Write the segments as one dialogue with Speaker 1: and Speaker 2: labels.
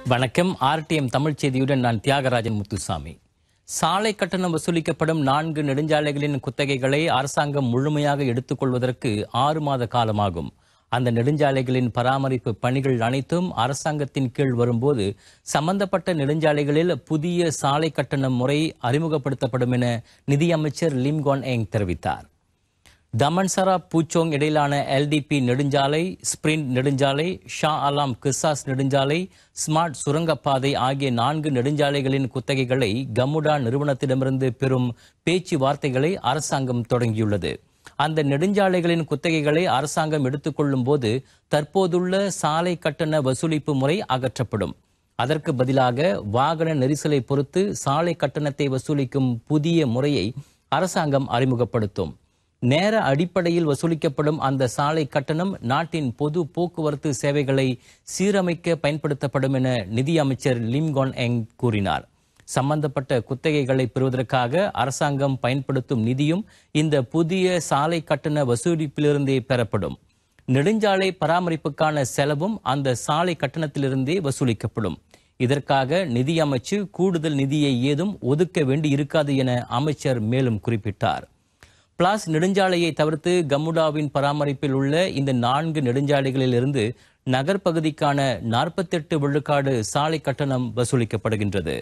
Speaker 1: வணக்கம் ஆர்டிஎம் தமிழ் செய்தியுடன் நான் தியாகராஜன் முத்துசாமி சாலை கட்டணம் வசூலிக்கப்படும் நான்கு நெடுஞ்சாலைகளின் குத்தகைகளை அரசாங்கம் முழுமையாக எடுத்துக்கொள்வதற்கு ஆறு மாத காலமாகும் அந்த நெடுஞ்சாலைகளின் பராமரிப்பு பணிகள் அனைத்தும் அரசாங்கத்தின் கீழ் வரும்போது சம்பந்தப்பட்ட நெடுஞ்சாலைகளில் புதிய சாலை கட்டண முறை அறிமுகப்படுத்தப்படும் என நிதியமைச்சர் லிம்கான் எங் தெரிவித்தார் தமன்சரா பூச்சோங் இடையிலான எல்டிபி நெடுஞ்சாலை ஸ்பிரிண்ட் நெடுஞ்சாலை ஷா அலாம் கிசாஸ் நெடுஞ்சாலை ஸ்மார்ட் சுரங்கப்பாதை ஆகிய நான்கு நெடுஞ்சாலைகளின் குத்தகைகளை கமுடா நிறுவனத்திடமிருந்து பெறும் பேச்சுவார்த்தைகளை அரசாங்கம் தொடங்கியுள்ளது அந்த நெடுஞ்சாலைகளின் குத்தகைகளை அரசாங்கம் எடுத்துக்கொள்ளும் போது தற்போதுள்ள சாலை கட்டண வசூலிப்பு முறை அகற்றப்படும் அதற்கு பதிலாக வாகன நெரிசலை பொறுத்து சாலை கட்டணத்தை வசூலிக்கும் புதிய முறையை அரசாங்கம் அறிமுகப்படுத்தும் நேர அடிப்படையில் வசூலிக்கப்படும் அந்த சாலை கட்டணம் நாட்டின் பொது போக்குவரத்து சேவைகளை சீரமைக்க பயன்படுத்தப்படும் என நிதியமைச்சர் லிம்கான் எங் கூறினார் சம்பந்தப்பட்ட குத்தகைகளை பெறுவதற்காக அரசாங்கம் பயன்படுத்தும் நிதியும் இந்த புதிய சாலை கட்டண வசூலிப்பிலிருந்தே பெறப்படும் நெடுஞ்சாலை பராமரிப்புக்கான செலவும் அந்த சாலை கட்டணத்திலிருந்தே வசூலிக்கப்படும் இதற்காக நிதி அமைச்சு கூடுதல் நிதியை ஏதும் ஒதுக்க வேண்டி இருக்காது என அமைச்சர் மேலும் குறிப்பிட்டார் பிளாஸ் நெடுஞ்சாலையை தவிர்த்து கம்முடாவின் பராமரிப்பில் உள்ள இந்த நான்கு நெடுஞ்சாலைகளில் இருந்து நகர்ப்பகுதிக்கான நாற்பத்தெட்டு விழுக்காடு சாலை கட்டணம் வசூலிக்கப்படுகின்றது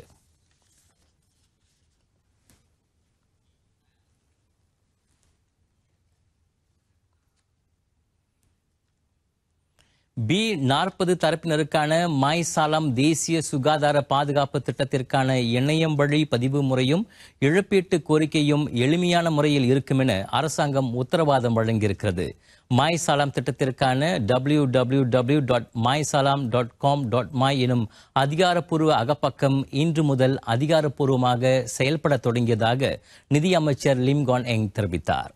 Speaker 1: பி நாற்பது தரப்பினருக்கான மாய் சாலம் தேசிய சுகாதார பாதுகாப்பு திட்டத்திற்கான இணையம் வழி பதிவு முறையும் இழப்பீட்டு கோரிக்கையும் எளிமையான முறையில் இருக்கும் என அரசாங்கம் உத்தரவாதம் வழங்கியிருக்கிறது மாய் சாலாம் திட்டத்திற்கான W W W dot my Salam dot com dot my எனும் அதிகாரப்பூர்வ அகப்பக்கம் இன்று முதல் அதிகாரப்பூர்வமாக செயல்பட தொடங்கியதாக நிதியமைச்சர் லிம்கான் எங் தெரிவித்தார்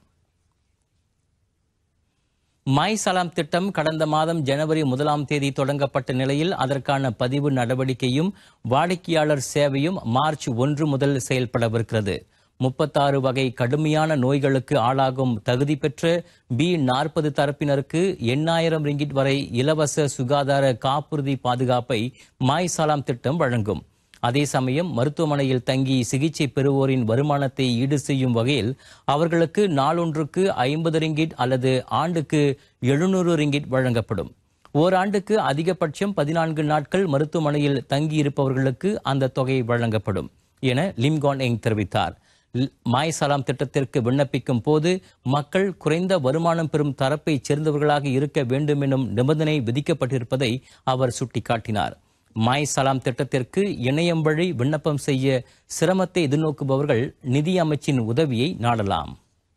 Speaker 1: மை சலாம் திட்டம் கடந்த மாதம் ஜனவரி முதலாம் தேதி தொடங்கப்பட்ட நிலையில் அதற்கான பதிவு நடவடிக்கையும் வாடிக்கையாளர் சேவையும் மார்ச் ஒன்று முதல் செயல்படவிருக்கிறது முப்பத்தாறு வகை கடுமையான நோய்களுக்கு ஆளாகும் தகுதி பெற்ற பி நாற்பது தரப்பினருக்கு எண்ணாயிரம் ரிங்கிட் வரை இலவச சுகாதார காப்புறுதி பாதுகாப்பை மாய் சலாம் திட்டம் வழங்கும் அதே சமயம் மருத்துவமனையில் தங்கி சிகிச்சை பெறுவோரின் வருமானத்தை ஈடு செய்யும் வகையில் அவர்களுக்கு நாளொன்றுக்கு ஐம்பது ரிங்கிட் அல்லது ஆண்டுக்கு எழுநூறு ரிங்கிட் வழங்கப்படும் ஓராண்டுக்கு அதிகபட்சம் பதினான்கு நாட்கள் மருத்துவமனையில் தங்கியிருப்பவர்களுக்கு அந்த தொகை வழங்கப்படும் என லிம்கான் எங் தெரிவித்தார் மாய் சலாம் திட்டத்திற்கு விண்ணப்பிக்கும் போது மக்கள் குறைந்த வருமானம் பெறும் தரப்பைச் சேர்ந்தவர்களாக இருக்க வேண்டும் எனும் நிபந்தனை விதிக்கப்பட்டிருப்பதை அவர் சுட்டிக்காட்டினார் மாய் சலாம் திட்டத்திற்கு இணையம் வழி விண்ணப்பம் செய்ய சிரமத்தை எதிர்நோக்குபவர்கள் நிதி அமைச்சின் உதவியை நாடலாம்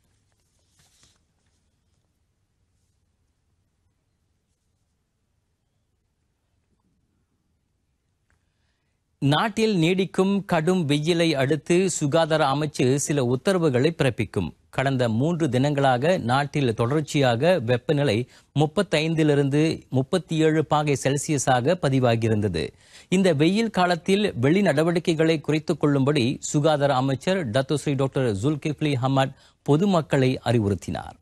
Speaker 1: நாட்டில் நீடிக்கும் கடும் வெயிலை அடுத்து சுகாதார அமைச்சு சில உத்தரவுகளை பிறப்பிக்கும் கடந்த மூன்று தினங்களாக நாட்டில் தொடர்ச்சியாக வெப்பநிலை முப்பத்தைந்திலிருந்து முப்பத்தி ஏழு பாகை செல்சியஸாக பதிவாகியிருந்தது இந்த வெயில் காலத்தில் வெளி நடவடிக்கைகளை குறைத்துக் கொள்ளும்படி சுகாதார அமைச்சர் டத்தோஸ்ரீ டாக்டர் ஜுல்கிஃப்லி ஹமட் பொதுமக்களை அறிவுறுத்தினார்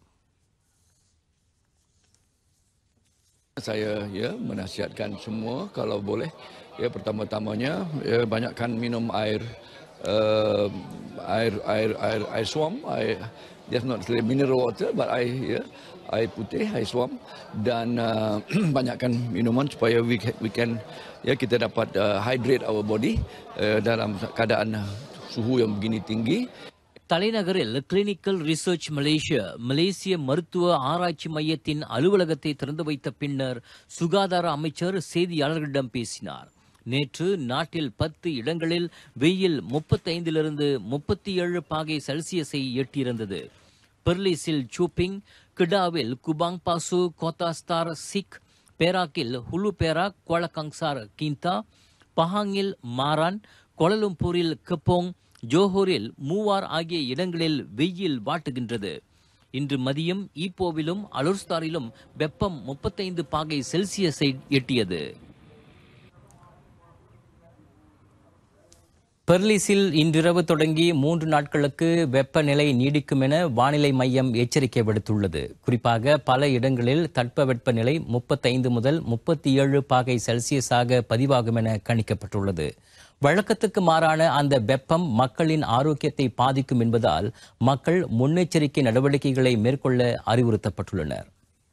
Speaker 2: Saya ya menasihatkan semua kalau boleh ya pertama-tamanya ya banyakkan minum air uh, air air air air swam air just not really mineral water but air ya air putih air swam dan uh, banyakkan minuman supaya we can, we can ya kita dapat uh, hydrate our body uh, dalam keadaan suhu yang begini tinggi
Speaker 1: தலைநகரில் clinical research Malaysia மலேசிய மருத்துவ ஆராய்ச்சி மையத்தின் அலுவலகத்தை திறந்து வைத்த பின்னர் சுகாதார அமைச்சர் செய்தியாளர்களிடம் பேசினார் நேற்று நாட்டில் பத்து இடங்களில் வெயில் முப்பத்தைந்திலிருந்து முப்பத்தி ஏழு பாகை செல்சியஸை எட்டியிருந்தது பெர்லிஸில் சூப்பிங் கிடாவில் குபாங் பாசு கோத்தாஸ்தார் சிக் பேராக்கில் ஹுலு பேராக் கோலகங்சார் கிந்தா பஹாங்கில் மாரான் கோலலும்பூரில் கப்போங் ஜோஹூரில் மூவார் ஆகிய இடங்களில் வெயில் வாட்டுகின்றது இன்று மதியம் ஈப்போவிலும் அலுர்ஸ்தாரிலும் வெப்பம் முப்பத்தைந்து பாகை செல்சியஸை எட்டியது பெர்லிஸில் இன்றிரவு தொடங்கி மூன்று நாட்களுக்கு வெப்பநிலை நீடிக்கும் என வானிலை மையம் எச்சரிக்கை விடுத்துள்ளது குறிப்பாக பல இடங்களில் தட்பவெப்பநிலை முப்பத்தைந்து முதல் முப்பத்தி ஏழு பாகை செல்சியஸாக பதிவாகும் என கணிக்கப்பட்டுள்ளது வழக்கத்துக்கு மாறான அந்த வெப்பம் மக்களின் ஆரோக்கியத்தை பாதிக்கும் என்பதால் மக்கள் முன்னெச்சரிக்கை நடவடிக்கைகளை மேற்கொள்ள அறிவுறுத்தப்பட்டுள்ளனர்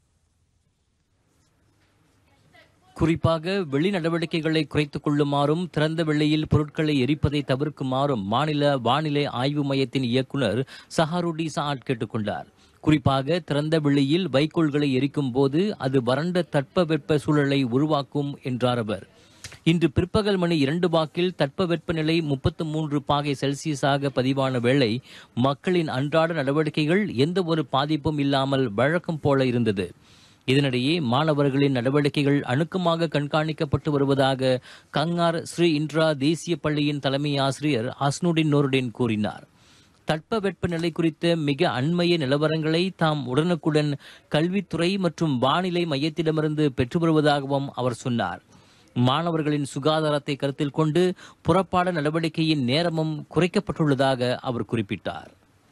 Speaker 1: குறிப்பாக வெளி நடவடிக்கைகளை குறைத்துக் கொள்ளுமாறும் திறந்த வெளியில் பொருட்களை எரிப்பதை தவிர்க்குமாறும் மாநில வானிலை ஆய்வு மையத்தின் இயக்குனர் சஹாருடி சாட் கேட்டுக்கொண்டார் குறிப்பாக திறந்த வெளியில் வைக்கோல்களை எரிக்கும் போது அது வறண்ட தட்பவெப்ப சூழலை உருவாக்கும் என்றார் அவர் இன்று பிற்பகல் மணி இரண்டு வாக்கில் தட்பவெப்பநிலை முப்பத்து மூன்று பாகை செல்சியஸாக பதிவான வேளை மக்களின் அன்றாட நடவடிக்கைகள் எந்த ஒரு பாதிப்பும் இல்லாமல் வழக்கம் போல இருந்தது இதனிடையே மாணவர்களின் நடவடிக்கைகள் அணுக்கமாக கண்காணிக்கப்பட்டு வருவதாக கங்கார் ஸ்ரீ இந்திரா தேசிய பள்ளியின் தலைமை ஆசிரியர் அஸ்னுடின் நூருடின் கூறினார் தட்பவெப்பநிலை குறித்த மிக அண்மைய நிலவரங்களை தாம் உடனுக்குடன் கல்வித்துறை மற்றும் வானிலை மையத்திடமிருந்து பெற்று வருவதாகவும் அவர் சொன்னார் மாணவர்களின் சுகாதாரத்தை கருத்தில் கொண்டு புறப்பாட நடவடிக்கையின் நேரமும் குறைக்கப்பட்டுள்ளதாக அவர் குறிப்பிட்டார்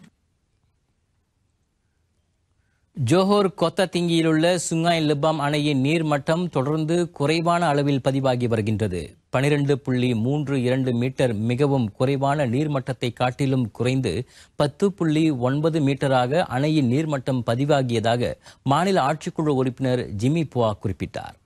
Speaker 1: ஜோஹோர் கொத்தத்திங்கியில் உள்ள சுங்காய் லிபாம் அணையின் நீர்மட்டம் தொடர்ந்து குறைவான அளவில் பதிவாகி வருகின்றது பனிரெண்டு புள்ளி மூன்று இரண்டு மீட்டர் மிகவும் குறைவான நீர்மட்டத்தை காட்டிலும் குறைந்து பத்து புள்ளி ஒன்பது மீட்டராக அணையின் நீர்மட்டம் பதிவாகியதாக மாநில ஆட்சிக்குழு உறுப்பினர் ஜிமி புவா குறிப்பிட்டார்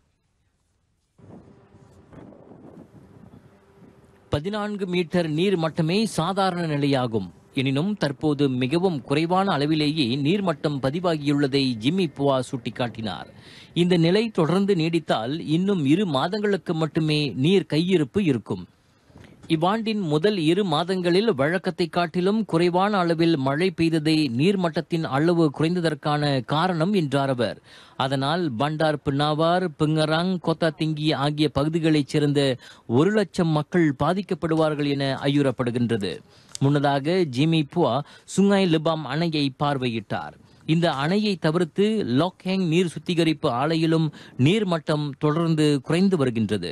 Speaker 1: பதினான்கு மீட்டர் நீர் மட்டமே சாதாரண நிலையாகும் எனினும் தற்போது மிகவும் குறைவான அளவிலேயே நீர்மட்டம் பதிவாகியுள்ளதை ஜிம்மி புவா சுட்டிக்காட்டினார் இந்த நிலை தொடர்ந்து நீடித்தால் இன்னும் இரு மாதங்களுக்கு மட்டுமே நீர் கையிருப்பு இருக்கும் இவ்வாண்டின் முதல் இரு மாதங்களில் வழக்கத்தை காட்டிலும் குறைவான அளவில் மழை பெய்ததை நீர்மட்டத்தின் அளவு குறைந்ததற்கான காரணம் என்றார் அவர் அதனால் பண்டார் பின்னாவார் பிங்கராங் கொத்தாத்திங்கி ஆகிய பகுதிகளைச் சேர்ந்த ஒரு லட்சம் மக்கள் பாதிக்கப்படுவார்கள் என ஐயுறப்படுகின்றது முன்னதாக ஜிமி புவா சுங்காய் லிபாம் அணையை பார்வையிட்டார் இந்த அணையை தவிர்த்து லாக்ஹேங் நீர் சுத்திகரிப்பு ஆலையிலும் நீர்மட்டம் தொடர்ந்து குறைந்து வருகின்றது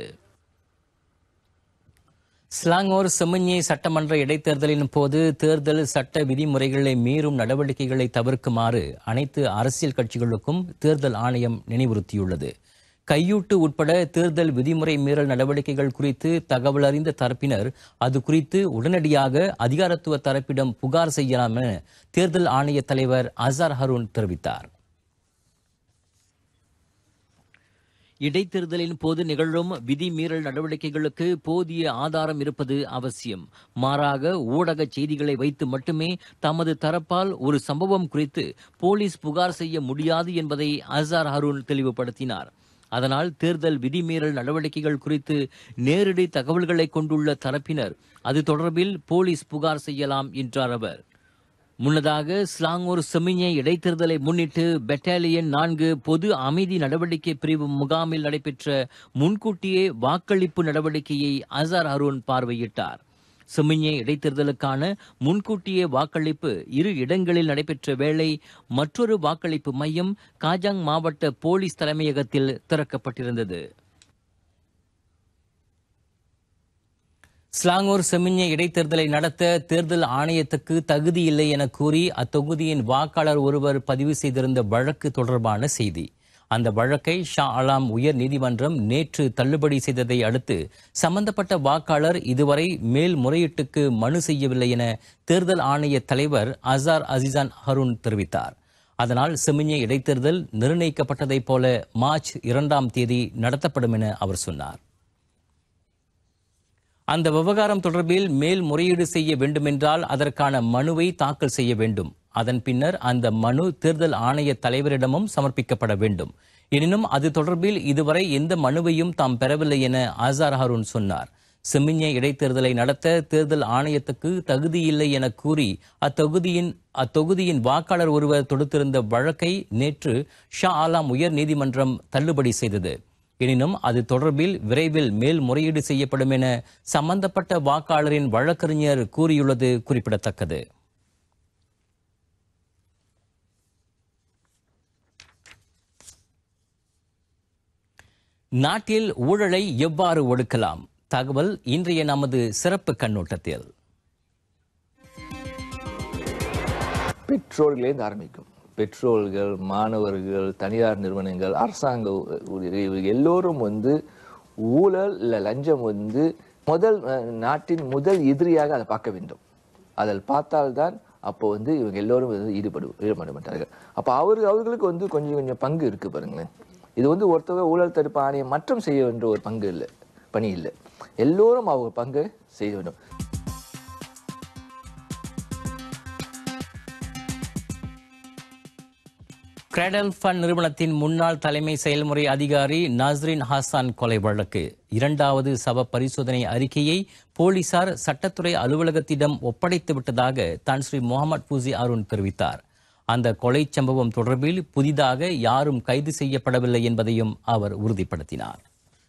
Speaker 1: ஸ்லாங்கோர் செம்மஞ்சி சட்டமன்ற இடைத்தேர்தலின் போது தேர்தல் சட்ட விதிமுறைகளை மீறும் நடவடிக்கைகளை தவிர்க்குமாறு அனைத்து அரசியல் கட்சிகளுக்கும் தேர்தல் ஆணையம் நினைவுறுத்தியுள்ளது கையூட்டு உட்பட தேர்தல் விதிமுறை மீறல் நடவடிக்கைகள் குறித்து தகவல் அறிந்த தரப்பினர் அது குறித்து உடனடியாக அதிகாரத்துவ தரப்பிடம் புகார் செய்யலாம் என தேர்தல் ஆணைய தலைவர் அசார் ஹருன் தெரிவித்தார் இடைத்தேர்தலின் போது நிகழும் விதிமீறல் நடவடிக்கைகளுக்கு போதிய ஆதாரம் இருப்பது அவசியம் மாறாக ஊடக செய்திகளை வைத்து மட்டுமே தமது தரப்பால் ஒரு சம்பவம் குறித்து போலீஸ் புகார் செய்ய முடியாது என்பதை அசார் ஹருன் தெளிவுபடுத்தினார் அதனால் தேர்தல் விதிமீறல் நடவடிக்கைகள் குறித்து நேரடி தகவல்களை கொண்டுள்ள தரப்பினர் அது தொடர்பில் போலீஸ் புகார் செய்யலாம் என்றார் அவர் முன்னதாக ஸ்லாங்கூர் செமிஞ்சை இடைத்தேர்தலை முன்னிட்டு பெட்டாலியன் நான்கு பொது அமைதி நடவடிக்கை பிரிவு முகாமில் நடைபெற்ற முன்கூட்டியே வாக்களிப்பு நடவடிக்கையை அசார் அருண் பார்வையிட்டார் செமிஞ்சை இடைத்தேர்தலுக்கான முன்கூட்டியே வாக்களிப்பு இரு இடங்களில் நடைபெற்ற வேளை மற்றொரு வாக்களிப்பு மையம் காஜாங் மாவட்ட போலீஸ் தலைமையகத்தில் திறக்கப்பட்டிருந்தது ஸ்லாங்கூர் செமிஞ்சை இடைத்தேர்தலை நடத்த தேர்தல் ஆணையத்துக்கு தகுதி இல்லை என கூறி அத்தொகுதியின் வாக்காளர் ஒருவர் பதிவு செய்திருந்த வழக்கு தொடர்பான செய்தி அந்த வழக்கை ஷா அலாம் உயர் நீதிமன்றம் நேற்று தள்ளுபடி செய்ததை அடுத்து சம்பந்தப்பட்ட வாக்காளர் இதுவரை மேல்முறையீட்டுக்கு மனு செய்யவில்லை என தேர்தல் ஆணைய தலைவர் அசார் அசிசான் ஹருன் தெரிவித்தார் அதனால் செமிஞ்சை இடைத்தேர்தல் நிர்ணயிக்கப்பட்டதைப் போல மார்ச் இரண்டாம் தேதி நடத்தப்படும் என அவர் சொன்னார் அந்த விவகாரம் தொடர்பில் மேல்முறையீடு செய்ய வேண்டுமென்றால் அதற்கான மனுவை தாக்கல் செய்ய வேண்டும் அதன் பின்னர் அந்த மனு தேர்தல் ஆணைய தலைவரிடமும் சமர்ப்பிக்கப்பட வேண்டும் எனினும் அது தொடர்பில் இதுவரை எந்த மனுவையும் தாம் பெறவில்லை என ஆசார் ஹாரூன் சொன்னார் செமிஞ்சை இடைத்தேர்தலை நடத்த தேர்தல் ஆணையத்துக்கு தகுதியில்லை என கூறி அத்தொகுதியின் அத்தொகுதியின் வாக்காளர் ஒருவர் தொடுத்திருந்த வழக்கை நேற்று ஷா ஆலாம் உயர் நீதிமன்றம் தள்ளுபடி செய்தது எனினும் அது தொடர்பில் விரைவில் மேல்முறையீடு செய்யப்படும் என சம்பந்தப்பட்ட வாக்காளரின் வழக்கறிஞர் கூறியுள்ளது குறிப்பிடத்தக்கது நாட்டில் ஊழலை எவ்வாறு ஒடுக்கலாம் தகவல் இன்றைய நமது சிறப்பு கண்ணோட்டத்தில்
Speaker 3: பெட்ரோல்களேருந்து ஆரம்பிக்கும் பெட்ரோல்கள் மாணவர்கள் தனியார் நிறுவனங்கள் அரசாங்க ஊழியர்கள் இவங்க எல்லோரும் வந்து ஊழல் இல்லை லஞ்சம் வந்து முதல் அஹ், நாட்டின் முதல் எதிரியாக அதை பார்க்க வேண்டும் அதில் பார்த்தால்தான் அப்போ வந்து இவங்க எல்லோரும் வந்து ஈடுபடு ஈடுபட மாட்டார்கள் அப்போ அவரு அவர்களுக்கு வந்து கொஞ்சம் கொஞ்சம் பங்கு இருக்கு பாருங்களேன் இது வந்து ஒருத்தவங்க ஊழல் தடுப்பு ஆணையம் மற்றும் செய்ய வேண்டிய ஒரு பங்கு இல்லை பணி இல்லை எல்லோரும் அவங்க பங்கை செய்ய வேண்டும்
Speaker 1: கிரெடல் ஃபண்ட் நிறுவனத்தின் முன்னாள் தலைமை செயல்முறை அதிகாரி நஸ்ரின் ஹாசான் கொலை வழக்கு இரண்டாவது சவ பரிசோதனை அறிக்கையை போலீசார் சட்டத்துறை அலுவலகத்திடம் ஒப்படைத்து விட்டதாக தான் ஸ்ரீ முகமது பூசி அருண் தெரிவித்தார் அந்த கொலை சம்பவம் தொடர்பில் புதிதாக யாரும் கைது செய்யப்படவில்லை என்பதையும் அவர் உறுதிப்படுத்தினார்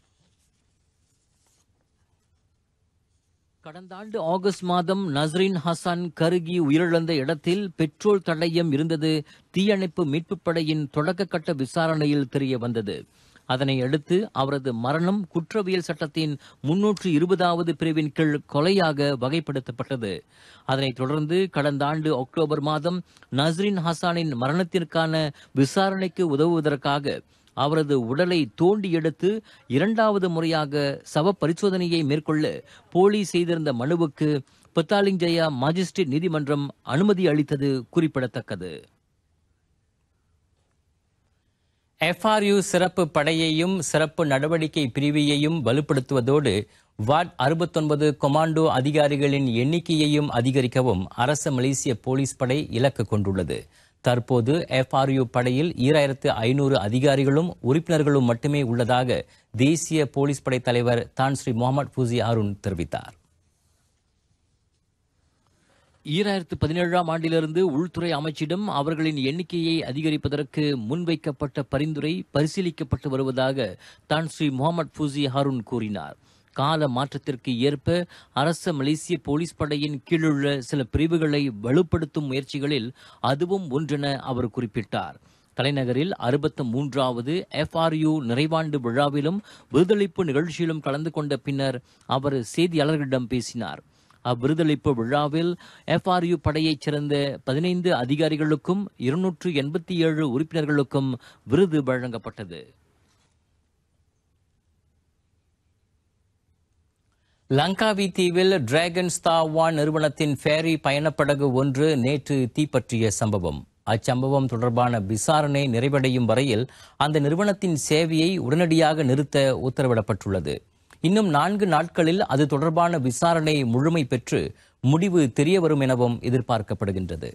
Speaker 1: கடந்த ஆண்டு ஆகஸ்ட் மாதம் நஸ்ரின் ஹசன் கருகி உயிரிழந்த இடத்தில் பெட்ரோல் தடயம் இருந்தது தீயணைப்பு மீட்புப் படையின் தொடக்க கட்ட விசாரணையில் தெரிய வந்தது அதனை அடுத்து அவரது மரணம் குற்றவியல் சட்டத்தின் முன்னூற்று இருபதாவது பிரிவின் கீழ் கொலையாக வகைப்படுத்தப்பட்டது அதனைத் தொடர்ந்து கடந்த ஆண்டு அக்டோபர் மாதம் நஸ்ரின் ஹசானின் மரணத்திற்கான விசாரணைக்கு உதவுவதற்காக அவரது உடலை தோண்டி எடுத்து இரண்டாவது முறையாக சவ பரிசோதனையை மேற்கொள்ள போலீஸ் செய்திருந்த மனுவுக்கு பத்தாலிங்ஜயா மாஜிஸ்ட்ரேட் நீதிமன்றம் அனுமதி அளித்தது குறிப்பிடத்தக்கது எஃப்ஆர்யு சிறப்பு படையையும் சிறப்பு நடவடிக்கை பிரிவையையும் வலுப்படுத்துவதோடு வார்ட் அறுபத்தொன்பது கொமாண்டோ அதிகாரிகளின் எண்ணிக்கையையும் அதிகரிக்கவும் அரச மலேசிய போலீஸ் படை இலக்கு கொண்டுள்ளது தற்போது எஃப்ஆர்யு படையில் ஈராயிரத்து ஐநூறு அதிகாரிகளும் உறுப்பினர்களும் மட்டுமே உள்ளதாக தேசிய போலீஸ் படை தலைவர் தான் ஸ்ரீ முகமது ஃபூசி அருண் தெரிவித்தார் ஈராயிரத்து பதினேழாம் ஆண்டிலிருந்து உள்துறை அமைச்சிடம் அவர்களின் எண்ணிக்கையை அதிகரிப்பதற்கு முன்வைக்கப்பட்ட பரிந்துரை பரிசீலிக்கப்பட்டு வருவதாக தான் ஸ்ரீ முகமது ஃபூசி ஹாரூன் கூறினார் கால மாற்றத்திற்கு ஏற்ப அரச மலேசிய போலீஸ் படையின் கீழுள்ள சில பிரிவுகளை வலுப்படுத்தும் முயற்சிகளில் அதுவும் ஒன்றென அவர் குறிப்பிட்டார் தலைநகரில் அறுபத்து மூன்றாவது எஃப்ஆர்யு நிறைவாண்டு விழாவிலும் விருதளிப்பு நிகழ்ச்சியிலும் கலந்து கொண்ட பின்னர் அவர் செய்தியாளர்களிடம் பேசினார் அவ்விருதளிப்பு விழாவில் எஃப்ஆர்யு படையைச் சேர்ந்த பதினைந்து அதிகாரிகளுக்கும் இருநூற்று எண்பத்தி ஏழு உறுப்பினர்களுக்கும் விருது வழங்கப்பட்டது லங்காவி தீவில் டிராகன் ஸ்டார் ஒன் நிறுவனத்தின் ஃபேரி பயணப்படகு ஒன்று நேற்று தீப்பற்றிய சம்பவம் அச்சம்பவம் தொடர்பான விசாரணை நிறைவடையும் வரையில் அந்த நிறுவனத்தின் சேவையை உடனடியாக நிறுத்த உத்தரவிடப்பட்டுள்ளது இன்னும் நான்கு நாட்களில் அது தொடர்பான விசாரணை முழுமை பெற்று முடிவு தெரியவரும் எனவும் எதிர்பார்க்கப்படுகின்றது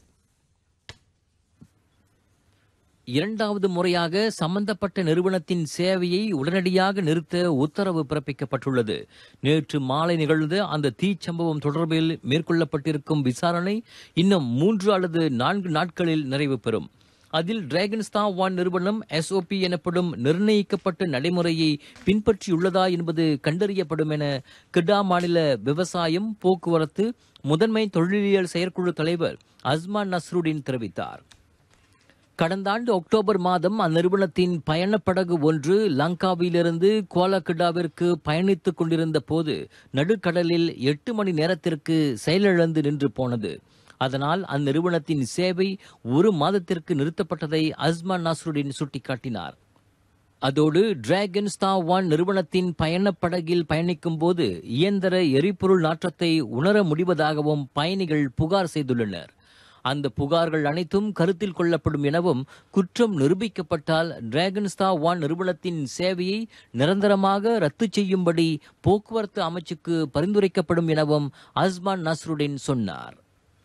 Speaker 1: இரண்டாவது முறையாக சம்பந்தப்பட்ட நிறுவனத்தின் சேவையை உடனடியாக நிறுத்த உத்தரவு பிறப்பிக்கப்பட்டுள்ளது நேற்று மாலை நிகழ்ந்த அந்த தீச்சம்பவம் தொடர்பில் மேற்கொள்ளப்பட்டிருக்கும் விசாரணை இன்னும் மூன்று அல்லது நான்கு நாட்களில் நிறைவு பெறும் அதில் டிராகன் ஸ்டார் ஒன் நிறுவனம் எஸ்ஓபி எனப்படும் நிர்ணயிக்கப்பட்ட நடைமுறையை பின்பற்றியுள்ளதா என்பது கண்டறியப்படும் என கிடா மாநில விவசாயம் போக்குவரத்து முதன்மை தொழிலியல் செயற்குழு தலைவர் அஸ்மான் நஸ்ருடின் தெரிவித்தார் கடந்த ஆண்டு அக்டோபர் மாதம் அந்நிறுவனத்தின் பயணப்படகு ஒன்று லங்காவிலிருந்து கோலக்கிடாவிற்கு பயணித்துக் கொண்டிருந்த போது நடுக்கடலில் எட்டு மணி நேரத்திற்கு செயலிழந்து நின்று போனது அதனால் அந்நிறுவனத்தின் சேவை ஒரு மாதத்திற்கு நிறுத்தப்பட்டதை அஸ்மான் நாசருடின் சுட்டிக்காட்டினார் அதோடு டிராகன் ஸ்டார் ஒன் நிறுவனத்தின் பயணப்படகில் பயணிக்கும் போது இயந்திர எரிபொருள் நாற்றத்தை உணர முடிவதாகவும் பயணிகள் புகார் செய்துள்ளனர் அந்த புகார்கள் அனைத்தும் கருத்தில் கொள்ளப்படும் எனவும் குற்றம் நிரூபிக்கப்பட்டால் டிராகன் ஸ்டார் ஒன் நிறுவனத்தின் சேவையை நிரந்தரமாக ரத்து செய்யும்படி போக்குவரத்து அமைச்சுக்கு பரிந்துரைக்கப்படும் எனவும் அஸ்மான் நஸ்ருடின் சொன்னார்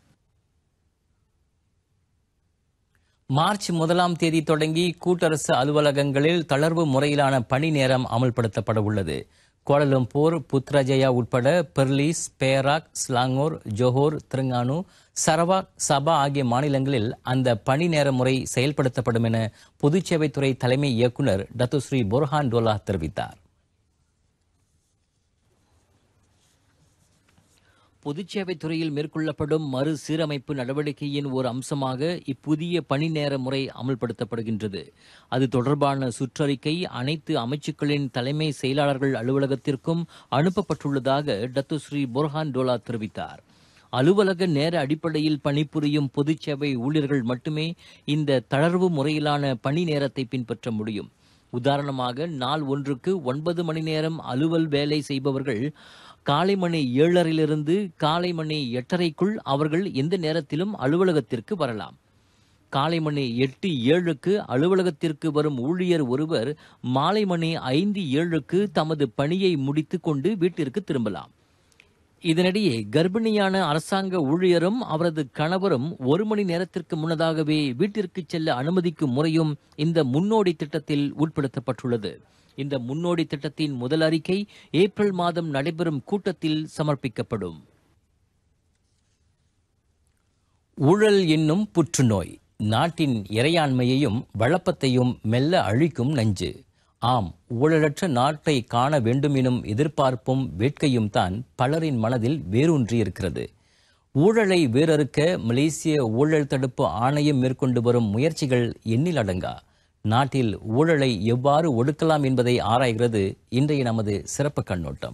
Speaker 1: மார்ச் முதலாம் தேதி தொடங்கி கூட்டரசு அலுவலகங்களில் தளர்வு முறையிலான பணி நேரம் அமல்படுத்தப்பட உள்ளது கோலலம்பூர் புத்ரஜயா உட்பட Perlis Perak Selangor Johor Terengganu Sarawak Sabah ஆகிய மாநிலங்களில் அந்த பணி நேர முறை செயல்படுத்தப்படும் என பொதுச்சேவைத்துறை தலைமை இயக்குனர் டத்துஸ்ரீ புர்ஹான் டோலா தெரிவித்தார் பொதுச்சேவை துறையில் மேற்கொள்ளப்படும் மறுசீரமைப்பு நடவடிக்கையின் ஒரு அம்சமாக இப்புதிய பணி நேர முறை அமல்படுத்தப்படுகின்றது அது தொடர்பான சுற்றறிக்கை அனைத்து அமைச்சுக்களின் தலைமை செயலாளர்கள் அலுவலகத்திற்கும் அனுப்பப்பட்டுள்ளதாக டத்துஸ்ரீ புர்ஹான் டோலா தெரிவித்தார் அலுவலக நேர அடிப்படையில் பணிபுரியும் பொதுச்சேவை ஊழியர்கள் மட்டுமே இந்த தளர்வு முறையிலான பணி நேரத்தை பின்பற்ற முடியும் உதாரணமாக நாள் ஒன்றுக்கு ஒன்பது மணி நேரம் அலுவல் வேலை செய்பவர்கள் காலை மணி ஏழரிலிருந்து காலை மணி எட்டரைக்குள் அவர்கள் எந்த நேரத்திலும் அலுவலகத்திற்கு வரலாம் காலை மணி எட்டு ஏழுக்கு அலுவலகத்திற்கு வரும் ஊழியர் ஒருவர் மாலை மணி ஐந்து ஏழுக்கு தமது பணியை முடித்துக் கொண்டு வீட்டிற்கு திரும்பலாம் இதனிடையே கர்ப்பிணியான அரசாங்க ஊழியரும் அவரது கணவரும் ஒரு மணி நேரத்திற்கு முன்னதாகவே வீட்டிற்கு செல்ல அனுமதிக்கும் முறையும் இந்த முன்னோடி திட்டத்தில் உட்படுத்தப்பட்டுள்ளது இந்த முன்னோடி திட்டத்தின் முதல் அறிக்கை ஏப்ரல் மாதம் நடைபெறும் கூட்டத்தில் சமர்ப்பிக்கப்படும் ஊழல் என்னும் புற்றுநோய் நாட்டின் இறையாண்மையையும் வளப்பத்தையும் மெல்ல அழிக்கும் நஞ்சு ஆம் ஊழலற்ற நாட்டை காண வேண்டும் எனும் எதிர்பார்ப்பும் வேட்கையும் தான் பலரின் மனதில் வேரூன்றியிருக்கிறது ஊழலை வேறறுக்க மலேசிய ஊழல் தடுப்பு ஆணையம் மேற்கொண்டு வரும் முயற்சிகள் எண்ணில் அடங்கா நாட்டில் ஊழலை எவ்வாறு ஒடுக்கலாம் என்பதை ஆராய்கிறது இன்றைய நமது சிறப்பு கண்ணோட்டம்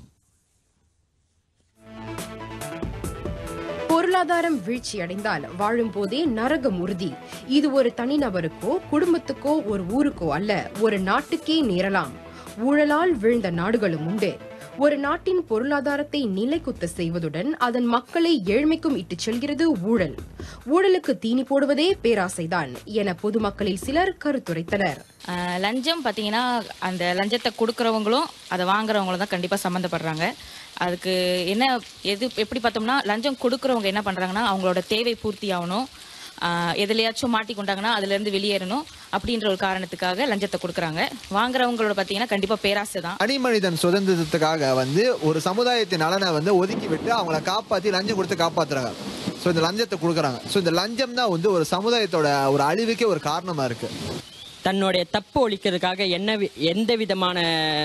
Speaker 4: பொருளாதாரம் வீழ்ச்சியடைந்தால் வாழும் போதே நரகம் உறுதி இது ஒரு தனிநபருக்கோ குடும்பத்துக்கோ ஒரு ஊருக்கோ அல்ல ஒரு நாட்டுக்கே நேரலாம் ஊழலால் வீழ்ந்த நாடுகளும் உண்டு ஒரு நாட்டின் பொருளாதாரத்தை நிலைக்குத்த செய்வதுடன் அதன் மக்களை ஏழ்மைக்கும் இட்டுச் செல்கிறது ஊழல் ஊழலுக்கு தீனி போடுவதே பேராசைதான் என பொதுமக்களில் சிலர் கருத்துரைத்தனர்
Speaker 5: ஆஹ் லஞ்சம் பார்த்தீங்கன்னா அந்த லஞ்சத்தை கொடுக்குறவங்களும் அதை வாங்குறவங்களும் தான் கண்டிப்பாக சம்மந்தப்படுறாங்க அதுக்கு என்ன எது எப்படி பார்த்தோம்னா லஞ்சம் கொடுக்குறவங்க என்ன பண்ணுறாங்கன்னா அவங்களோட தேவை பூர்த்தி ஆகணும் ஆஹ் எதுலையாச்சும் மாட்டிக்கொண்டாங்கன்னா அதுலேருந்து வெளியேறணும் அப்படின்ற ஒரு காரணத்துக்காக லஞ்சத்தை கொடுக்குறாங்க வாங்குறவங்களோட பார்த்தீங்கன்னா கண்டிப்பாக பேராசை தான்
Speaker 6: தனி மனிதன் சுதந்திரத்துக்காக வந்து ஒரு சமுதாயத்தின் நலனை வந்து ஒதுக்கி விட்டு அவங்கள காப்பாற்றி லஞ்சம் கொடுத்து காப்பாத்துறாங்க ஸோ இந்த லஞ்சத்தை கொடுக்குறாங்க ஸோ இந்த லஞ்சம் தான் வந்து ஒரு சமுதாயத்தோட ஒரு அழிவுக்கே ஒரு காரணமா இருக்கு
Speaker 7: தன்னுடைய தப்பு ஒழிக்கிறதுக்காக என்ன வி- எந்த விதமான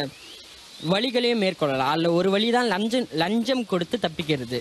Speaker 7: வழிகளையும் மேற்கொள்ளலாம் அதில் ஒரு வழி தான் லஞ்சம் லஞ்சம் கொடுத்து தப்பிக்கிறது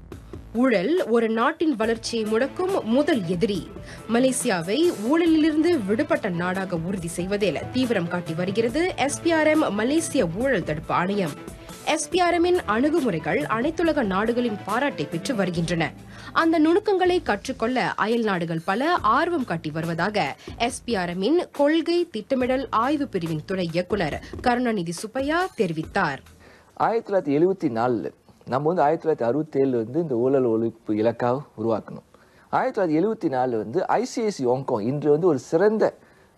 Speaker 4: ஊழல் ஒரு நாட்டின் வளர்ச்சியை முடக்கும் முதல் எதிரி மலேசியாவை ஊழலிலிருந்து விடுபட்ட நாடாக உறுதி செய்வதில் தீவிரம் காட்டி வருகிறது எஸ்பிஆர்எம் மலேசிய ஊழல் தடுப்பு ஆணையம் எஸ்பிஆர்எம்மின் அணுகுமுறைகள் அனைத்துலக நாடுகளின் பாராட்டை பெற்று வருகின்றன அந்த நுணுக்கங்களை கற்றுக்கொள்ள அயல் நாடுகள் பல ஆர்வம் காட்டி வருவதாக எஸ்பிஆர்எம்மின் கொள்கை திட்டமிடல் ஆய்வு பிரிவின் துணை இயக்குனர் கருணாநிதி சுப்பையா தெரிவித்தார்
Speaker 3: ஆயிரத்தி தொள்ளாயிரத்தி எழுபத்தி நாலில் நம்ம வந்து ஆயிரத்தி தொள்ளாயிரத்தி அறுபத்தேழில் வந்து இந்த ஊழல் ஒழிப்பு இலக்காக உருவாக்கணும் ஆயிரத்தி தொள்ளாயிரத்தி எழுபத்தி நாலில் வந்து ஐசிஐசி ஹாங்காங் இன்று வந்து ஒரு சிறந்த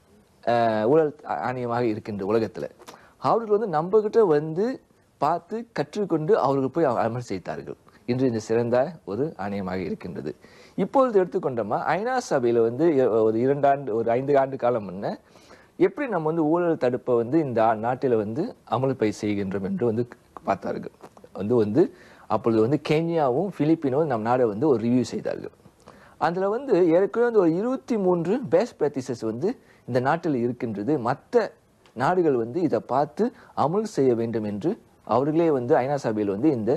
Speaker 3: அஹ், ஊழல் ஆணையமாக இருக்கின்ற உலகத்தில் அவர்கள் வந்து நம்மகிட்ட வந்து பார்த்து கற்றுக்கொண்டு அவர்கள் போய் அமல் செய்தார்கள் இன்று இந்த சிறந்த ஒரு ஆணையமாக இருக்கின்றது இப்பொழுது எடுத்துக்கொண்டோமா ஐநா சபையில் வந்து எ- ஒரு இரண்டாண்டு ஒரு ஐந்து ஆண்டு காலம் முன்ன எப்படி நம்ம வந்து ஊழல் தடுப்பை வந்து இந்த ஆ- நாட்டில் வந்து அமல்பை செய்கின்றோம் என்று வந்து பார்த்தார்கள் வந்து வந்து அப்பொழுது வந்து கென்யாவும் பிலிப்பினும் நம் நாடை வந்து ஒரு ரிவ்யூ செய்தார்கள் அதில் வந்து ஏற்கனவே வந்து ஒரு இருபத்தி மூன்று பெஸ்ட் ப்ராக்டிசஸ் வந்து இந்த நாட்டில் இருக்கின்றது மற்ற நாடுகள் வந்து இதை பார்த்து அமல் செய்ய வேண்டும் என்று அவர்களே வந்து ஐநா சபையில் வந்து இந்த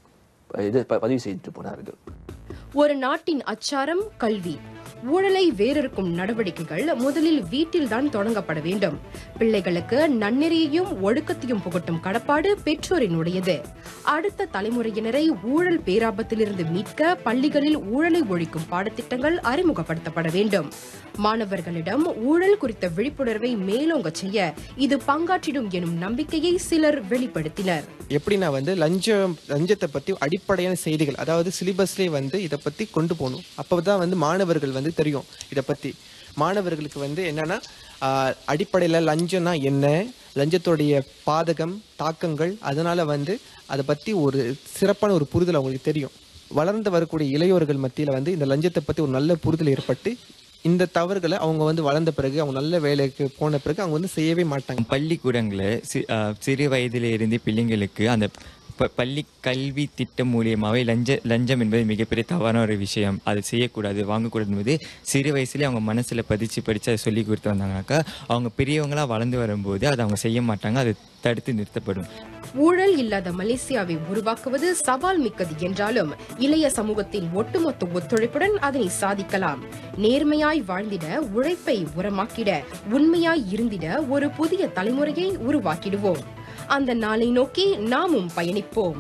Speaker 3: இது ப- பதிவு செய்துட்டு போனார்கள்
Speaker 4: ஒரு நாட்டின் அச்சாரம் கல்வி ஊழலை வேறறுக்கும் நடவடிக்கைகள் முதலில் வீட்டில்தான் தொடங்கப்பட வேண்டும் பிள்ளைகளுக்கு நன்னெறியையும் ஒழுக்கத்தையும் புகட்டும் கடப்பாடு பெற்றோரினுடையது அடுத்த தலைமுறையினரை ஊழல் பேராபத்திலிருந்து மீட்க பள்ளிகளில் ஊழலை ஒழிக்கும் பாடத்திட்டங்கள் அறிமுகப்படுத்தப்பட வேண்டும் மாணவர்களிடம் ஊழல் குறித்த விழிப்புணர்வை மேலோங்க செய்ய இது பங்காற்றிடும் எனும் நம்பிக்கையை சிலர் வெளிப்படுத்தினர்
Speaker 8: எப்படின்னா வந்து லஞ்சம் லஞ்சத்தை பற்றி அடிப்படையான செய்திகள் அதாவது சிலிபஸ்லேயே வந்து இதை பற்றி கொண்டு போகணும் அப்போ தான் வந்து மாணவர்கள் வந்து தெரியும் இதை பற்றி மாணவர்களுக்கு வந்து என்னன்னா அடிப்படையில் லஞ்சம்னா என்ன லஞ்சத்துடைய பாதகம் தாக்கங்கள் அதனால வந்து அதை பற்றி ஒரு சிறப்பான ஒரு புரிதல் அவங்களுக்கு தெரியும் வளர்ந்து வரக்கூடிய இளையோர்கள் மத்தியில் வந்து இந்த லஞ்சத்தை பற்றி ஒரு நல்ல புரிதல் ஏற்பட்டு இந்த தவறுகளை அவங்க வந்து வளர்ந்த பிறகு அவங்க நல்ல வேலைக்கு போன பிறகு அவங்க வந்து செய்யவே மாட்டாங்க
Speaker 9: பள்ளிக்கூடங்களில் சி அஹ் சிறு வயதில இருந்தே பிள்ளைங்களுக்கு அந்த ப பள்ளி கல்வி திட்டம் மூலியமாகவே லஞ்ச லஞ்சம் என்பது மிகப்பெரிய தவறான ஒரு விஷயம் அது செய்யக்கூடாது வாங்கக்கூடாது என்பது சிறு வயசுலேயே அவங்க மனசில் பதிச்சு படித்து அதை சொல்லி கொடுத்து வந்தாங்கனாக்கா அவங்க பெரியவங்களாக வளர்ந்து வரும்போது அதை அவங்க செய்ய மாட்டாங்க அது தடுத்து நிறுத்தப்படும்
Speaker 4: ஊழல் இல்லாத மலேசியாவை உருவாக்குவது சவால் மிக்கது என்றாலும் இளைய சமூகத்தின் ஒட்டுமொத்த ஒத்துழைப்புடன் அதனை சாதிக்கலாம் நேர்மையாய் வாழ்ந்திட உழைப்பை உரமாக்கிட உண்மையாய் இருந்திட ஒரு புதிய தலைமுறையை உருவாக்கிடுவோம் அந்த நாளை நோக்கி நாமும் பயணிப்போம்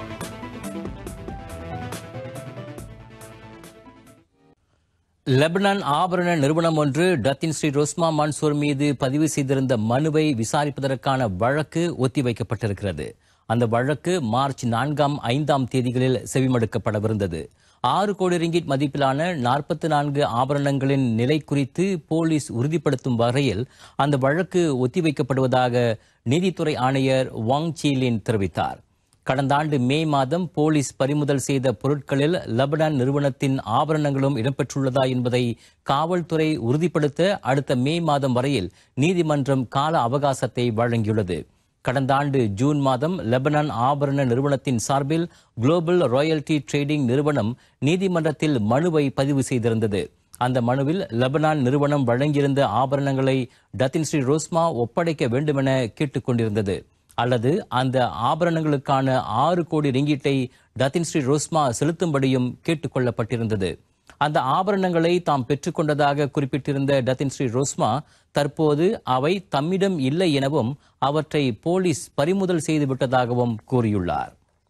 Speaker 1: லெபனான் ஆபரண நிறுவனம் ஒன்று டத்தின் ஸ்ரீ ரோஸ்மா மன்சூர் மீது பதிவு செய்திருந்த மனுவை விசாரிப்பதற்கான வழக்கு ஒத்திவைக்கப்பட்டிருக்கிறது அந்த வழக்கு மார்ச் நான்காம் ஐந்தாம் தேதிகளில் செவிமடுக்கப்படவிருந்தது ஆறு கோடி ரிங்கிட் மதிப்பிலான நாற்பத்தி நான்கு ஆபரணங்களின் நிலை குறித்து போலீஸ் உறுதிப்படுத்தும் வகையில் அந்த வழக்கு ஒத்திவைக்கப்படுவதாக நீதித்துறை ஆணையர் வாங் சீலின் தெரிவித்தார் கடந்த ஆண்டு மே மாதம் போலீஸ் பறிமுதல் செய்த பொருட்களில் லெபனான் நிறுவனத்தின் ஆபரணங்களும் இடம்பெற்றுள்ளதா என்பதை காவல்துறை உறுதிப்படுத்த அடுத்த மே மாதம் வரையில் நீதிமன்றம் கால அவகாசத்தை வழங்கியுள்ளது கடந்த ஆண்டு ஜூன் மாதம் லெபனான் ஆபரண நிறுவனத்தின் சார்பில் குளோபல் ராயல்டி ட்ரேடிங் நிறுவனம் நீதிமன்றத்தில் மனுவை பதிவு செய்திருந்தது அந்த மனுவில் லெபனான் நிறுவனம் வழங்கியிருந்த ஆபரணங்களை டத்தின் ஸ்ரீ ரோஸ்மா ஒப்படைக்க வேண்டுமென கேட்டுக்கொண்டிருந்தது அல்லது அந்த ஆபரணங்களுக்கான ஆறு கோடி ரிங்கீட்டை டத்தின் ஸ்ரீ ரோஸ்மா செலுத்தும்படியும் கேட்டுக்கொள்ளப்பட்டிருந்தது அந்த ஆபரணங்களை தாம் பெற்றுக்கொண்டதாக குறிப்பிட்டிருந்த டத்தின் ஸ்ரீ ரோஸ்மா தற்போது அவை தம்மிடம் இல்லை எனவும் அவற்றை போலீஸ் பறிமுதல் செய்து விட்டதாகவும் கூறியுள்ளார்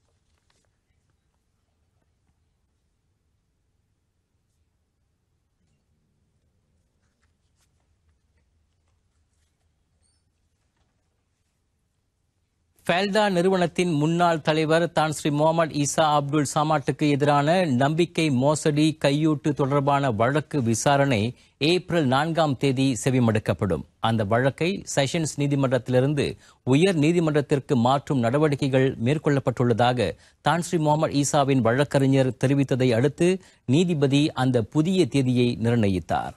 Speaker 1: ஃபேல்டா நிறுவனத்தின் முன்னாள் தலைவர் தான் ஸ்ரீ முகமது ஈசா அப்துல் சமாட்டுக்கு எதிரான நம்பிக்கை மோசடி கையூட்டு தொடர்பான வழக்கு விசாரணை ஏப்ரல் நான்காம் தேதி செவிமடுக்கப்படும் அந்த வழக்கை செஷன்ஸ் நீதிமன்றத்திலிருந்து உயர் நீதிமன்றத்திற்கு மாற்றும் நடவடிக்கைகள் மேற்கொள்ளப்பட்டுள்ளதாக தான் ஸ்ரீ முகமது ஈசாவின் வழக்கறிஞர் தெரிவித்ததை அடுத்து நீதிபதி அந்த புதிய தேதியை நிர்ணயித்தார்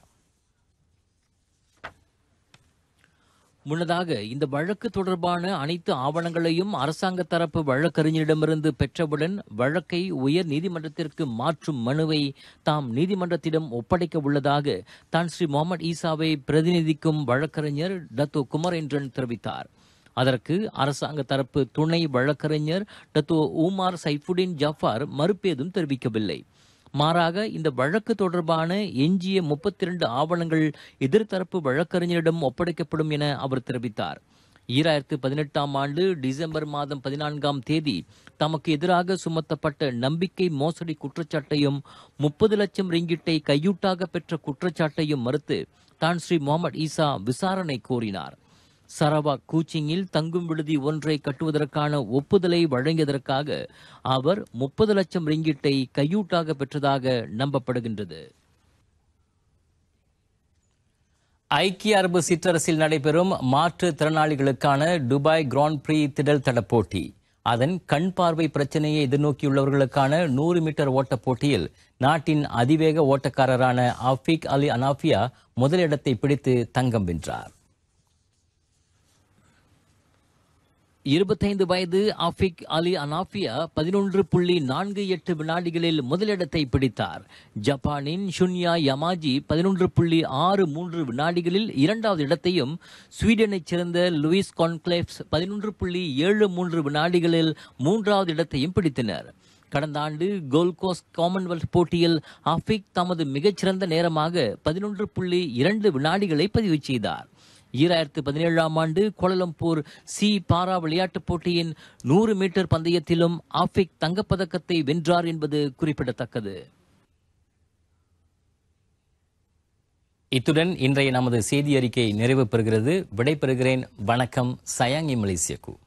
Speaker 1: முன்னதாக இந்த வழக்கு தொடர்பான அனைத்து ஆவணங்களையும் அரசாங்க தரப்பு வழக்கறிஞரிடமிருந்து பெற்றவுடன் வழக்கை உயர் நீதிமன்றத்திற்கு மாற்றும் மனுவை தாம் நீதிமன்றத்திடம் ஒப்படைக்க உள்ளதாக தான் ஸ்ரீ முகமது ஈசாவை பிரதிநிதிக்கும் வழக்கறிஞர் டத்தோ குமரேந்திரன் தெரிவித்தார் அதற்கு அரசாங்க தரப்பு துணை வழக்கறிஞர் டத்தோ ஊமார் சைஃபுடின் ஜாஃபார் மறுப்பேதும் தெரிவிக்கவில்லை மாறாக இந்த வழக்கு தொடர்பான எஞ்சிய முப்பத்தி இரண்டு ஆவணங்கள் எதிர்த்தரப்பு வழக்கறிஞரிடம் ஒப்படைக்கப்படும் என அவர் தெரிவித்தார் ஈராயிரத்து பதினெட்டாம் ஆண்டு டிசம்பர் மாதம் பதினான்காம் தேதி தமக்கு எதிராக சுமத்தப்பட்ட நம்பிக்கை மோசடி குற்றச்சாட்டையும் முப்பது லட்சம் ரிங்கிட்டை கையூட்டாக பெற்ற குற்றச்சாட்டையும் மறுத்து தான் ஸ்ரீ முகமது ஈசா விசாரணை கோரினார் சரவாக் கூச்சிங்கில் தங்கும் விடுதி ஒன்றை கட்டுவதற்கான ஒப்புதலை வழங்கியதற்காக அவர் முப்பது லட்சம் ரிங்கிட்டை கையூட்டாக பெற்றதாக நம்பப்படுகின்றது ஐக்கிய அரபு சிற்றரசில் நடைபெறும் மாற்றுத் திறனாளிகளுக்கான துபாய் கிராண்ட் பிரீ திடல் தட போட்டி அதன் கண் பார்வை பிரச்சனையை எதிர்நோக்கியுள்ளவர்களுக்கான நூறு மீட்டர் ஓட்டப் போட்டியில் நாட்டின் அதிவேக ஓட்டக்காரரான அஃபீக் அலி அனாஃபியா முதலிடத்தை பிடித்து தங்கம் வென்றார் இருபத்தைந்து வயது ஆஃபிக் அலி அனாஃபியா பதினொன்று புள்ளி நான்கு எட்டு வினாடிகளில் முதலிடத்தை பிடித்தார் ஜப்பானின் ஷுன்யா யமாஜி பதினொன்று புள்ளி ஆறு மூன்று வினாடிகளில் இரண்டாவது இடத்தையும் ஸ்வீடனைச் சேர்ந்த லூயிஸ் கான்க்ளேவ்ஸ் பதினொன்று புள்ளி ஏழு மூன்று வினாடிகளில் மூன்றாவது இடத்தையும் பிடித்தனர் கடந்த ஆண்டு கோல்ட் கோஸ்ட் காமன்வெல்த் போட்டியில் ஆஃபிக் தமது மிகச்சிறந்த நேரமாக பதினொன்று புள்ளி இரண்டு வினாடிகளை பதிவு செய்தார் ஈராயிரத்து பதினேழாம் ஆண்டு கோலலம்பூர் சி பாரா விளையாட்டுப் போட்டியின் நூறு மீட்டர் பந்தயத்திலும் ஆஃபிக் தங்கப்பதக்கத்தை வென்றார் என்பது குறிப்பிடத்தக்கது இத்துடன் இன்றைய நமது செய்தி அறிக்கை நிறைவு பெறுகிறது விடைபெறுகிறேன் வணக்கம் சயாங்கி மலேசியக்கு